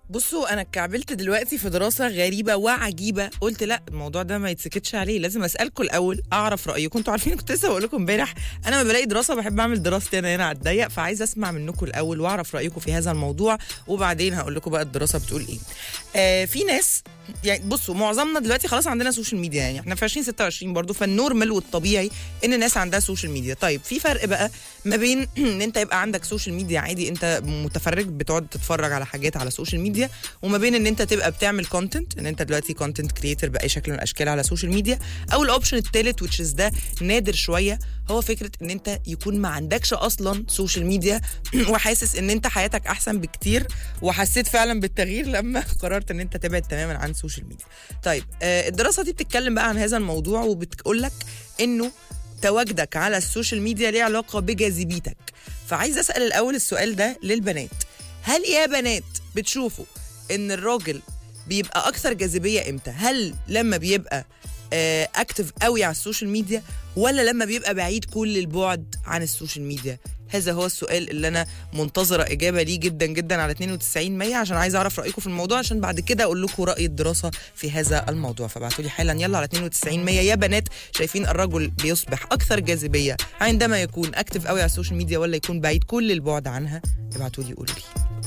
بصوا انا اتكعبلت دلوقتي في دراسه غريبه وعجيبه قلت لا الموضوع ده ما يتسكتش عليه لازم اسالكم الاول اعرف رايكم انتوا عارفين كنت لسه بقول لكم امبارح انا ما بلاقي دراسه بحب اعمل دراستي انا هنا على الضيق فعايزه اسمع منكم الاول واعرف رايكم في هذا الموضوع وبعدين هقول لكم بقى الدراسه بتقول ايه آه في ناس يعني بصوا معظمنا دلوقتي خلاص عندنا سوشيال ميديا يعني احنا في 2026 برضو فالنورمال والطبيعي ان الناس عندها سوشيال ميديا طيب في فرق بقى ما بين ان انت يبقى عندك سوشيال ميديا عادي انت متفرج بتقعد تتفرج على حاجات على السوشيال ميديا وما بين ان انت تبقى بتعمل كونتنت ان انت دلوقتي كونتنت كريتور باي شكل من الاشكال على السوشيال ميديا او الاوبشن الثالث which is ده نادر شويه هو فكره ان انت يكون ما عندكش اصلا سوشيال ميديا وحاسس ان انت حياتك احسن بكتير وحسيت فعلا بالتغيير لما قررت ان انت تبعد تماما عن السوشيال ميديا طيب آه الدراسه دي بتتكلم بقى عن هذا الموضوع وبتقول لك انه تواجدك على السوشيال ميديا ليه علاقه بجاذبيتك فعايز اسال الاول السؤال ده للبنات هل يا بنات بتشوفوا ان الراجل بيبقى اكثر جاذبيه امتى هل لما بيبقى اكتف قوي على السوشيال ميديا ولا لما بيبقى بعيد كل البعد عن السوشيال ميديا هذا هو السؤال اللي انا منتظره اجابه ليه جدا جدا على 92 100 عشان عايزه اعرف رايكم في الموضوع عشان بعد كده اقول لكم راي الدراسه في هذا الموضوع فابعتوا لي حالا يلا على 92 100 يا بنات شايفين الرجل بيصبح اكثر جاذبيه عندما يكون اكتف قوي على السوشيال ميديا ولا يكون بعيد كل البعد عنها ابعتوا لي قولوا لي